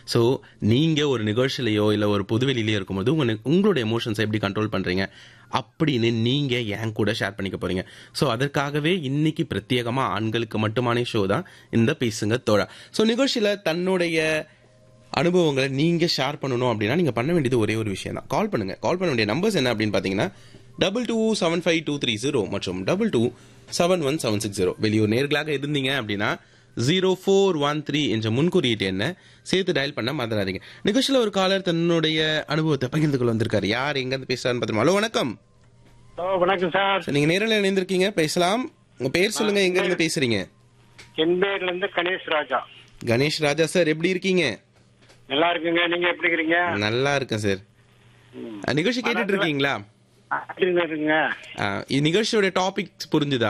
so நீங்க ஒரு நிகழ்ச்சியிலையோ இல்லை ஒரு பொதுவெளியிலையோ இருக்கும்போது உங்க உங்களோட எமோஷன்ஸை எப்படி கண்ட்ரோல் பண்றீங்க அப்படின்னு நீங்க என் கூட ஷேர் பண்ணிக்க போறீங்க ஸோ அதற்காகவே இன்னைக்கு பிரத்யேகமா ஆண்களுக்கு மட்டுமான ஷோ தான் இந்த பேசுங்க தோழா ஸோ நிகழ்ச்சியில தன்னுடைய அனுபவங்களை நீங்க ஷேர் பண்ணணும் அப்படின்னா நீங்க பண்ண வேண்டியது ஒரே ஒரு விஷயம் தான் கால் பண்ணுங்க கால் பண்ண வேண்டிய நம்பர்ஸ் என்ன அப்படின்னு பாத்தீங்கன்னா double two seven five two three zero மற்றும் double two seven one seven six zero வெளியூர் நேர்களாக இருந்தீங்க அப்படின்னா ஜீரோ ஃபோர் ஒன் த்ரீ என்ற முன்குறியீட்டு என்ன சேர்த்து டயல் பண்ண மறந்துடாதீங்க நிகழ்ச்சியில் ஒரு காலர் தன்னுடைய அனுபவத்தை பகிர்ந்து கொள்ள வந்திருக்காரு யார் எங்க இருந்து பேசுறாருன்னு பார்த்துமா ஹலோ வணக்கம் ஹலோ வணக்கம் சார் சார், நீங்க நேரில் இணைந்திருக்கீங்க பேசலாம் உங்க பேர் சொல்லுங்க எங்க இருந்து பேசுறீங்க என்பேர்ல இருந்து கணேஷ் ராஜா கணேஷ் ராஜா சார் எப்படி இருக்கீங்க நல்லா இருக்குங்க நீங்க எப்படி இருக்கிறீங்க நல்லா இருக்கேன் சார் அஹ், நிகழ்ச்சி கேட்டுட்டு இருக்கீங்களா எப்படி இருக்குங்க அஹ், இந்நிகழ்ச்சியோட டாபிக் புரிஞ்சுதா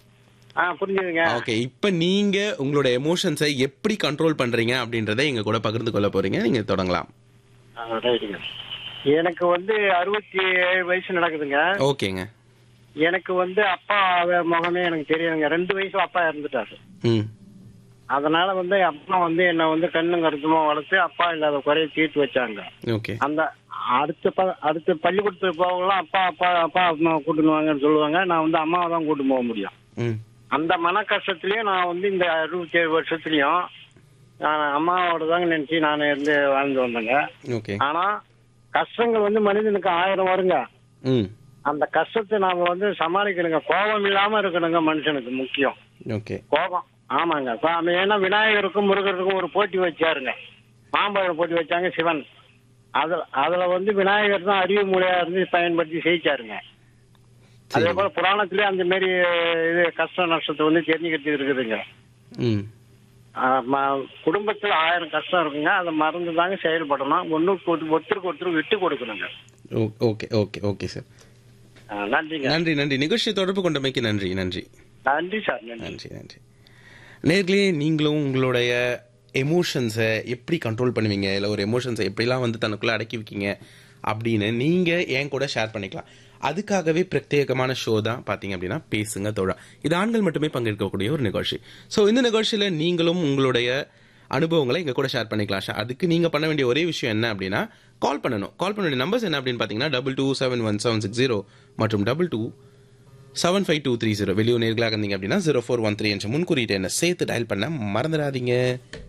ஆ புரிஞ்சுதுங்க ஓகே இப்போ நீங்க உங்களோட எமோஷன்ஸை எப்படி கண்ட்ரோல் பண்றீங்க அப்படின்றத எங்க கூட பகிர்ந்து கொள்ள போறீங்க நீங்க தொடங்கலாம் ஆ, ரைட்டுங்க எனக்கு வந்து அறுபத்தி ஏழு வயசு நடக்குதுங்க ஓகேங்க எனக்கு வந்து அப்பா முகமே எனக்கு தெரியுங்க ரெண்டு வயசு அப்பா இறந்துட்டாரு ம் அதனால வந்து அம்மா வந்து என்ன வந்து கண்ணும் கருத்துமா வளர்த்து அப்பா இல்லாத குறைய தீர்த்து வச்சாங்க ஓகே அந்த அடுத்த ப- அடுத்த பள்ளிக்கூடத்துக்கு போகலாம் அப்பா அப்பா அப்பா அம்மா கூட்டின்னு வாங்கன்னு சொல்லுவாங்க நான் வந்து அம்மாவை தான் கூட்டிட்டு போக முடியும் ம் அந்த மன கஷ்டத்துலயும் நான் வந்து இந்த அறுபத்தி ஏழு வருஷத்துலயும் நான் அம்மாவோட தாங்க நினைச்சு நான் இருந்து வாழ்ந்து வந்தேங்க ஓகே ஆனா கஷ்டங்கள் வந்து மனிதனுக்கு ஆயிரம் வருங்க ம் அந்த கஷ்டத்தை நாம வந்து சமாளிக்கணுங்க கோபம் இல்லாம இருக்கணுங்க மனுஷனுக்கு முக்கியம் ஓகே கோபம் ஆமாங்க இப்ப அவன் ஏன்னா விநாயகருக்கும் முருகருக்கும் ஒரு போட்டி வச்சாருங்க மாம்பழம் போட்டி வச்சாங்க சிவன் அதுல அதுல வந்து விநாயகர் தான் அறிவு மூலையா இருந்து பயன்படுத்தி ஜெயிச்சாருங்க அதே சரி போல புராணத்திலே அந்த மாதிரி இது கஷ்ட நஷ்டத்தை வந்து தெரிஞ்சுக்கிட்டு இருக்குதுங்க ம் ஆஹ் ம- குடும்பத்துல ஆயிரம் கஷ்டம் இருக்குங்க அதை மறந்து தாங்க செயல்படணும் ஒன்னுக்கு ஒருத்தருக்கு ஒருத்தர் விட்டு கொடுக்கணுங்க ஓ- ஓகே ஓகே ஓகே சார் ஆஹ் நன்றிங்க நன்றி நன்றி நிகழ்ச்சி தொடர்பு கொண்டமைக்கு நன்றி நன்றி நன்றி சார் நன்றி நன்றி நன்றி நேர்களே நீங்களும் உங்களுடைய எமோஷன்ஸை எப்படி கண்ட்ரோல் பண்ணுவீங்க இல்லை ஒரு எமோஷன்ஸை எப்படிலாம் வந்து தனக்குள்ளே அடக்கி வைக்கீங்க அப்படின்னு நீங்கள் என் கூட ஷேர் பண்ணிக்கலாம் அதுக்காகவே பிரத்யேகமான ஷோ தான் பார்த்தீங்க அப்படின்னா பேசுங்க தோழா இது ஆண்கள் மட்டுமே பங்கேற்கக்கூடிய ஒரு நிகழ்ச்சி ஸோ இந்த நிகழ்ச்சியில் நீங்களும் உங்களுடைய அனுபவங்களை எங்கள் கூட ஷேர் பண்ணிக்கலாம் ஷா- அதுக்கு நீங்கள் பண்ண வேண்டிய ஒரே விஷயம் என்ன அப்படின்னா கால் பண்ணணும் கால் பண்ண வேண்டிய நம்பர்ஸ் என்ன அப்படின்னு பார்த்தீங்கன்னா double two seven one seven six zero மற்றும் double two seven five two three zero வெளியூர் நேர்களாக இருந்தீங்க அப்படின்னா ஜீரோ ஃபோர் ஒன் த்ரீ என்ற முன்குறியீட்டு என்ன சேர்த்து டயல் பண்ண மறந்துடாதீங்க